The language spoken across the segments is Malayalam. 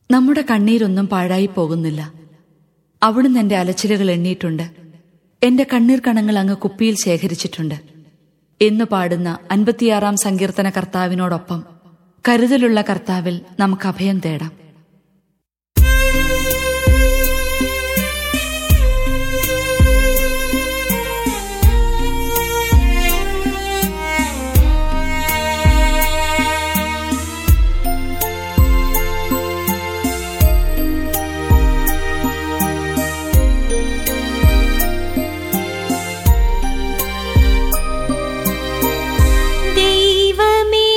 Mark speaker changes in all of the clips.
Speaker 1: നമ്മുടെ കണ്ണീരൊന്നും പാഴായി പോകുന്നില്ല അവിടുന്ന് എന്റെ അലച്ചിലുകൾ എണ്ണിയിട്ടുണ്ട് എന്റെ കണ്ണീർ കണങ്ങൾ അങ്ങ് കുപ്പിയിൽ ശേഖരിച്ചിട്ടുണ്ട് എന്ന് പാടുന്ന അൻപത്തിയാറാം സങ്കീർത്തന കർത്താവിനോടൊപ്പം കരുതലുള്ള കർത്താവിൽ നമുക്ക് അഭയം തേടാം
Speaker 2: ദൈവമേ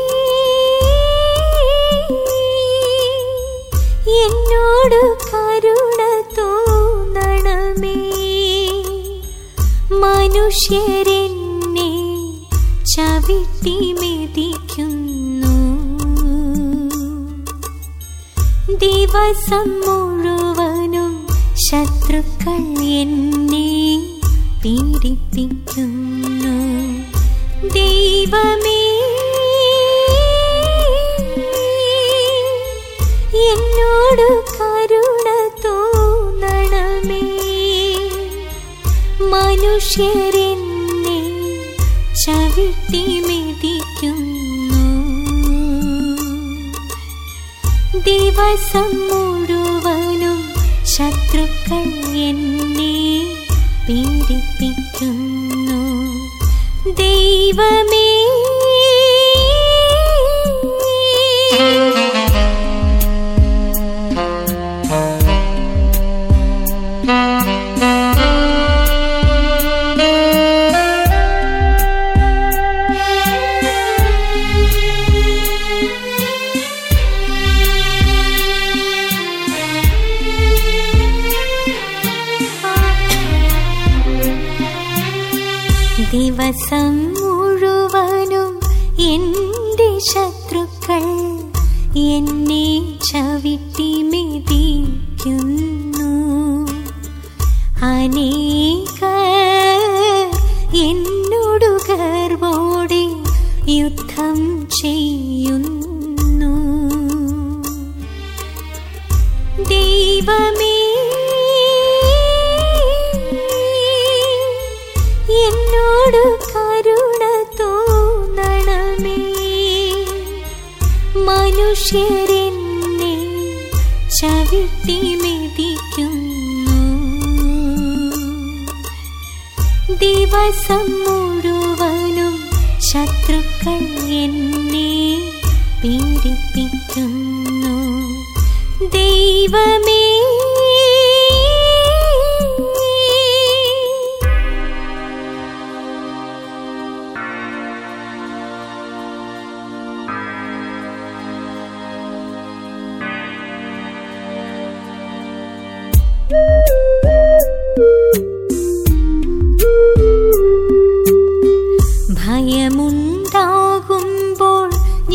Speaker 2: എന്നോട് കരുണ തോന്നണമേ മനുഷ്യരെന്നെ ചവിട്ടി മെതിക്കുന്നു ദിവസം മുഴുവനും ശത്രുക്കൾ എന്നെ പീഡിപ്പിക്കുന്നു ദൈവമേ എന്നോട് കരുണ തോന്നണമേ മനുഷ്യരെന്നെ ചവിട്ടി മെതിക്കുന്നു ദിവസം മുഴുവനും ശത്രുക്കൾ എന്നെ പീഡിപ്പിക്കുന്നു ദൈവമേ ദിവസം മുഴുവനും എൻ്റെ ശത്രുക്കൾ എന്നെ ചവിട്ടി മെതിക്കുന്നു അനേക എന്നോടു ഗർവോടെ യുദ്ധം ചെയ്യുന്നു ദൈവമേ എന്നോട് കരുണ തോന്നണമേ മനുഷ്യരെന്നെ ചവിട്ടി മെതിക്കുന്നു ദിവസം മുഴുവനും ശത്രുക്കൾ എന്നെ പീഡിപ്പിക്കുന്നു ദൈവമേ ഭയമുണ്ടാകുമ്പോൾ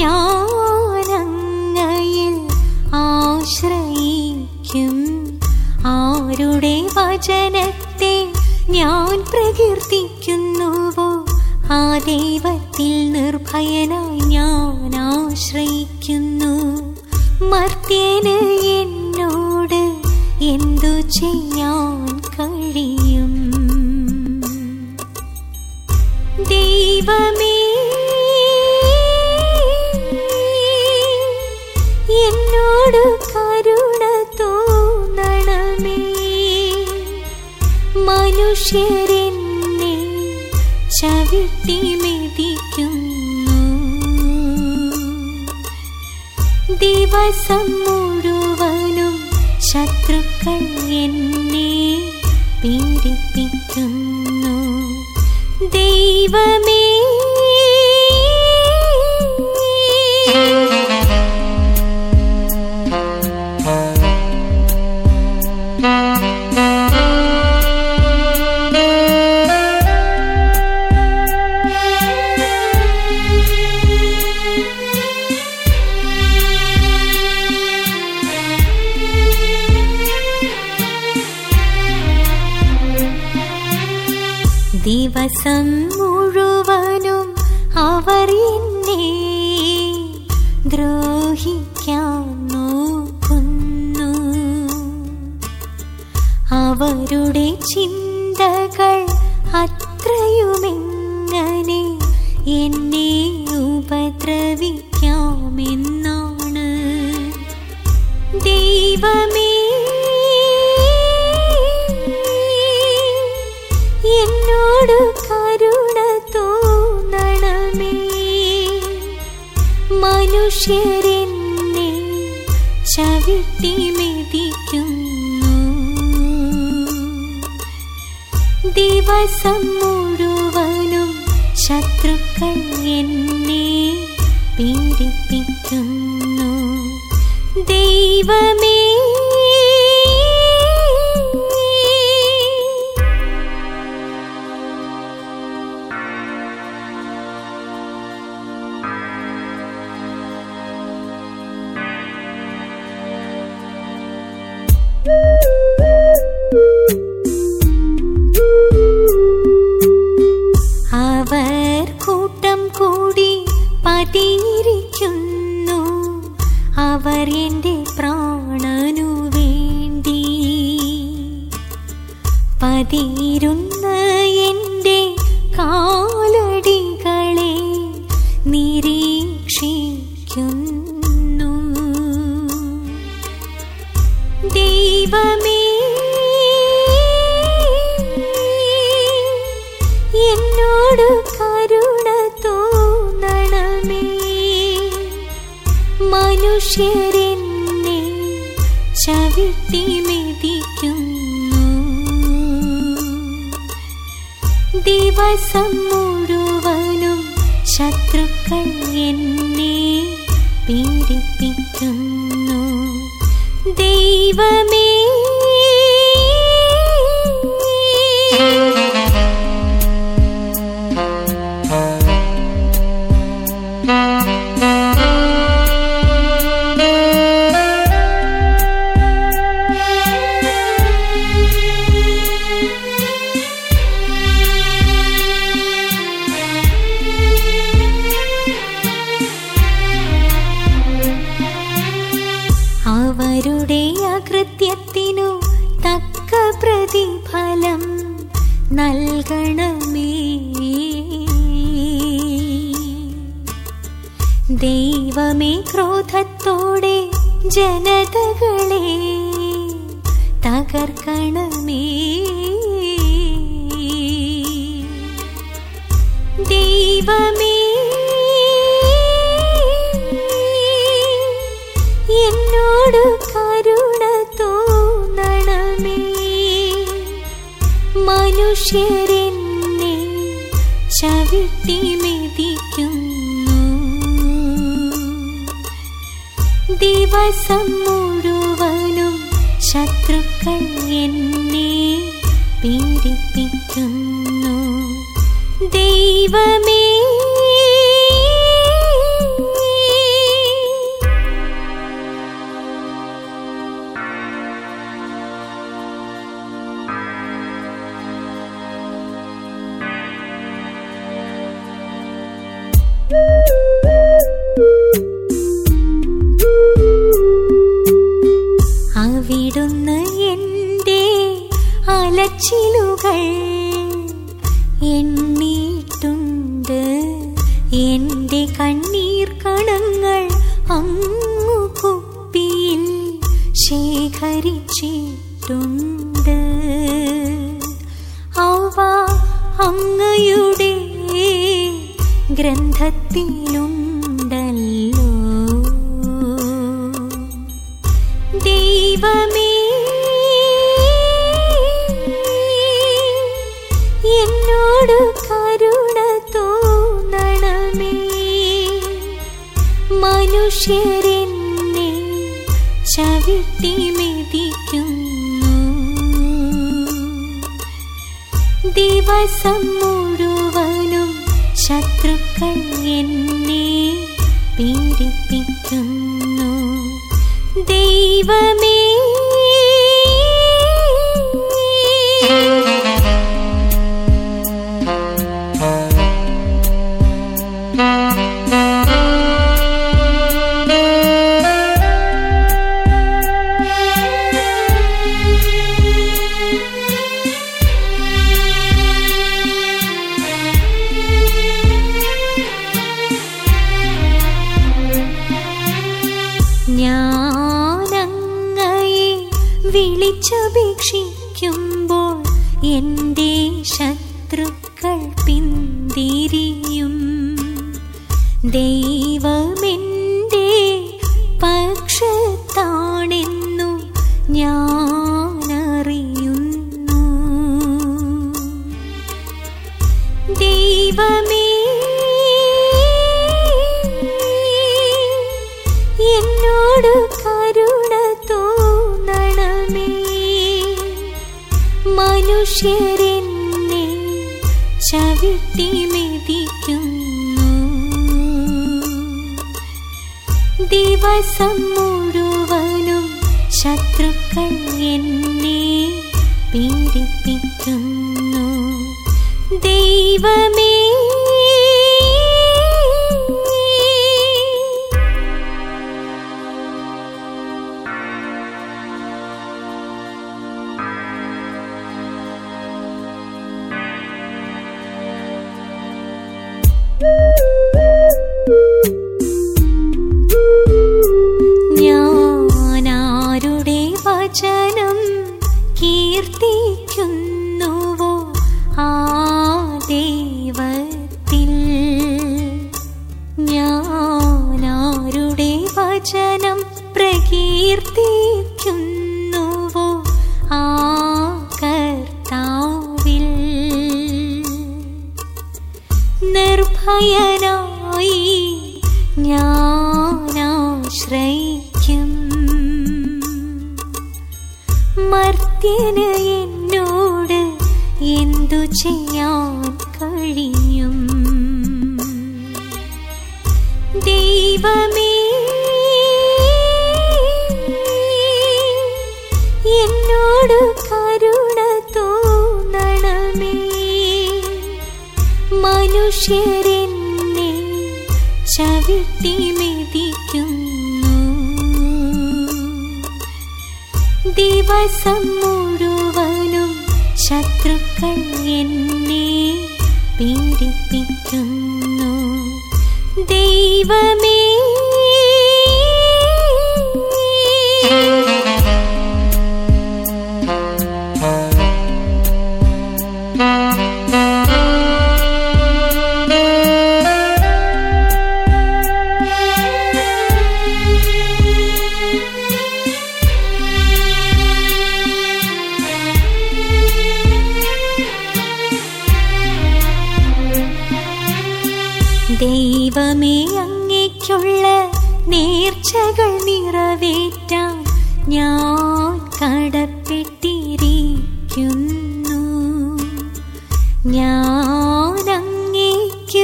Speaker 2: ഞാനങ്ങയിൽ ആശ്രയിക്കും ആരുടെ വചനത്തെ ഞാൻ പ്രകീർത്തിക്കുന്നുവോ ആ ദൈവത്തിൽ നിർഭയനായി ഞാൻ ആശ്രയിക്കുന്നു മർത്യന് എന്നോട് എന്തു ചെയ്യാൻ കഴിയും ദൈവമേ എന്നോട് കരുണ തോന്നണമേ മനുഷ്യരെന്നെ ചവിട്ടി മെതിക്കുന്നു ദിവസം മുഴുവനും ശത്രുക്കൾ എന്നെ പീഡിപ്പിക്കുന്നു ദൈവമേ ദിവസം മുഴുവനും അവർ എന്നെ ദ്രോഹിക്കാൻ നോക്കുന്നു അവരുടെ ചിന്തകൾ അത്രയുമെങ്ങനെ എന്നെ ഉപദ്രവിക്കാമെന്നാണ് ദൈവമേ എന്നോട് കരുണ തോന്നണമേ മനുഷ്യരെന്നെ ചവിട്ടി മെതിക്കുന്നു ദിവസം മുഴുവനും ശത്രുക്കൾ എന്നെ പീഡിപ്പിക്കുന്നു ദൈവമേ അവർ കൂട്ടം കൂടി പതിയിരിക്കുന്നു അവർ എൻ്റെ പ്രാണനു വേണ്ടി പതിയിരുന്ന എൻ്റെ കാലടികളെ നിരീക്ഷിക്കുന്നു ദൈവമേ എന്നോട് കരുണ തോന്നണമേ മനുഷ്യരെന്നെ ചവിട്ടി മെതിക്കുന്നു ദിവസം മുഴുവനും ശത്രുക്കൾ എന്നെ പീഡിപ്പിക്കുന്നു ദൈവമേ അവരുടെ അകൃത്യത്തിനു തക്ക പ്രതിഫലം നൽകണമേ ദൈവമേ ക്രോധത്തോടെ ജനതകളെ തകർക്കണമേ ദൈവമേ എന്നോട് കരുണ തോന്നണമേ മനുഷ്യരെന്നെ ചവിട്ടി മെതിക്കുന്നു ദിവസം മുഴുവനും ശത്രുക്കൾ എന്നെ പീഡിപ്പിക്കുന്നു ദൈവമേ അവിടുന്ന് എൻ്റെ അലച്ചിലുകൾ എണ്ണീട്ടുണ്ട് എൻ്റെ കണ്ണീർ കണങ്ങൾ അങ്ങു കുപ്പിയിൽ ശേഖരിച്ചിട്ടുണ്ട് അവ അങ്ങയുടെ ഗ്രന്ഥത്തിലുണ്ടല്ലോ ദൈവമേ എന്നോട് കരുണ തോന്നണമേ മനുഷ്യരെന്നെ ചവിട്ടി മെതിക്കുന്നു ദിവസം മുഴുവനും ശത്രുക്കൾ എന്നെ പീഡിപ്പിക്കുന്നു ദൈവമേ ഞാനങ്ങയെ വിളിച്ചപേക്ഷിക്കുമ്പോൾ എൻ്റെ ശത്രുക്കൾ പിന്തിരിയും ദൈവമെൻ്റെ പക്ഷത്താണെന്നു ഞാനറിയുന്നു ദൈവമേ എന്നോട് കരുണ തോന്നണമേ മനുഷ്യരെന്നെ ചവിട്ടി മെതിക്കുന്നു ദിവസം മുഴുവനും ശത്രുക്കൾ എന്നെ പീഡിപ്പിക്കുന്നു ദൈവമേ ഞാനാരുടെ വചനം കീർത്തിക്കുന്നുവോ ആ ദൈവത്തിൽ ഞാനാരുടെ വചനം പ്രകീർത്തിക്കുന്നുവോ ആ കർത്താവിൽ നിർഭയനായി ഞാനാശ്രയിക്കും മർത്യന് എന്നോട് എന്തു ചെയ്യാൻ കഴിയും ദൈവമേ എന്നോട് കരുണ തോന്നണമേ മനുഷ്യരെന്നെ ചവിട്ടി മെതിക്കുന്നു ദിവസം മുഴുവനും ശത്രുക്കൾ എന്നെ പീഡിപ്പിക്കുന്നു ദൈവമേ ദൈവമേ അങ്ങേക്കുള്ള നേർച്ചകൾ നിറവേറ്റാൻ ഞാൻ കടപ്പെട്ടിരിക്കുന്നു ഞാൻ അങ്ങേക്കു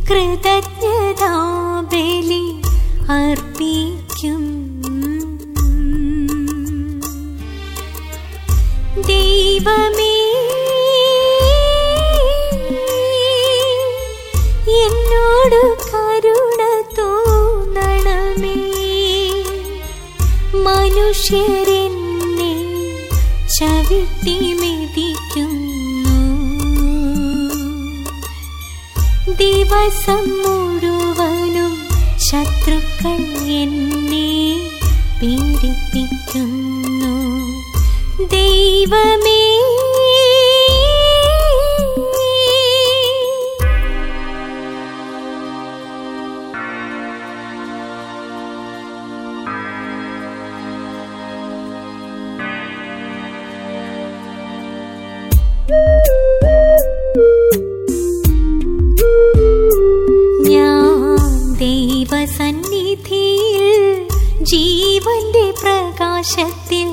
Speaker 2: കൃതജ്ഞതാബലി അർപ്പിക്കും ദൈവമേ എന്നോട് കരുണ തോന്നണമേ മനുഷ്യരെന്നെ ചവിട്ടി മെതിക്കുന്നു ദിവസം മുഴുവനും ശത്രുക്കൾ എന്നെ പീഡിപ്പിക്കുന്നു ദൈവമേ ഞാൻ ദൈവസന്നിധിയിൽ ജീവന്റെ പ്രകാശത്തിൽ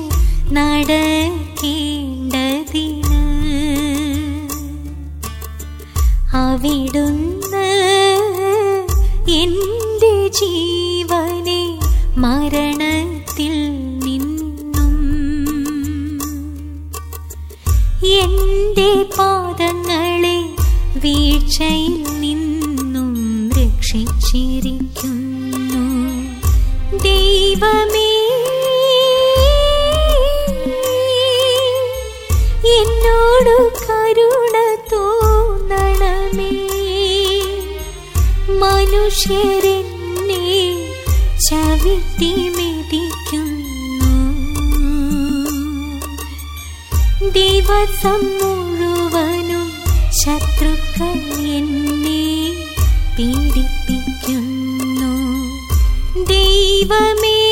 Speaker 2: നടക്കേണ്ടതിന് അവിടുന്ന് എന്റെ ജീവനെ മരണത്തിൽ നിന്നും എന്റെ പാദങ്ങളെ വീഴ്ചയിൽ നിന്നും രക്ഷിച്ചിരിക്കുന്നു ദൈവമേ എന്നോട് കരുണ തോന്നണമേ മനുഷ്യരെന്നെ ചവിട്ടി മെതിക്കുന്നു ദിവസം മുഴുവനും ശത്രുക്കൾ എന്നെ പീഡിപ്പിക്കുന്നു ദൈവമേ